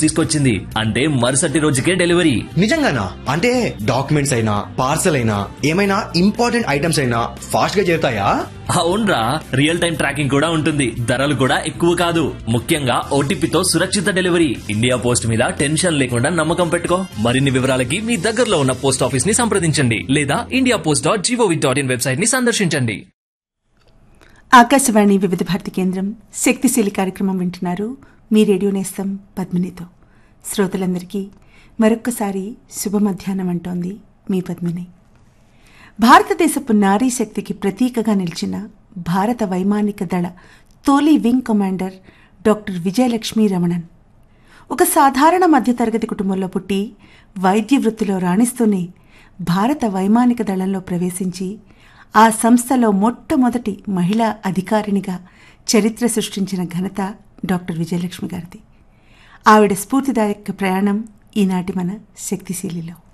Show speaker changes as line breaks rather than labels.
తీసుకొచ్చింది అంటే మరుసటి రోజుకే డెలివరీ
నిజంగానా అంటే డాక్యుమెంట్స్ అయినా పార్సల్ అయినా ఏమైనా ఇంపార్టెంట్ ఐటమ్స్ అయినా ఫాస్ట్ గా చేరుతాయా
అవునరా రియల్ టైం ట్రాకింగ్ కూడా ఉంటుంది ధరలు కూడా ఎక్కువ కాదు ముఖ్యంగా ఓటీపీతో సురక్షిత డెలివరీ ఇండియా పోస్ట్ మీద టెన్షన్ లేకుండా నమ్మకం పెట్టుకో మరిన్ని వివరాలకి మీ దగ్గరలో ఉన్న పోస్ట్ ఆఫీస్ ని సంప్రదించండి లేదా India post dot G O V dot in website ని సందర్శించండి
ఆకాశవాణి వివిధ భారతి కేంద్రం శక్తిశీలి కార్యక్రమం వింటున్నారు మీ రేడియో నేస్తం పద్మినితో శ్రోతలందరికీ మరొక్కసారి శుభ మధ్యాహ్నం అంటోంది మీ పద్మిని భారతదేశపు నారీ శక్తికి ప్రతీకగా నిలిచిన భారత వైమానిక దళ తొలి wing commander doctor Vijayalakshmi Ramanan ఒక సాధారణ మధ్యతరగతి కుటుంబంలో పుట్టి వైద్య వృత్తిలో రాణిస్తూనే భారత వైమానిక దళంలో ప్రవేశించి ఆ సంస్థలో మొట్టమొదటి మహిళా అధికారినిగా చరిత్ర సృష్టించిన ఘనత డాక్టర్ విజయలక్ష్మి గారిది ఆవిడ స్ఫూర్తిదాయక ప్రయాణం ఈనాటి మన శక్తిశీలిలో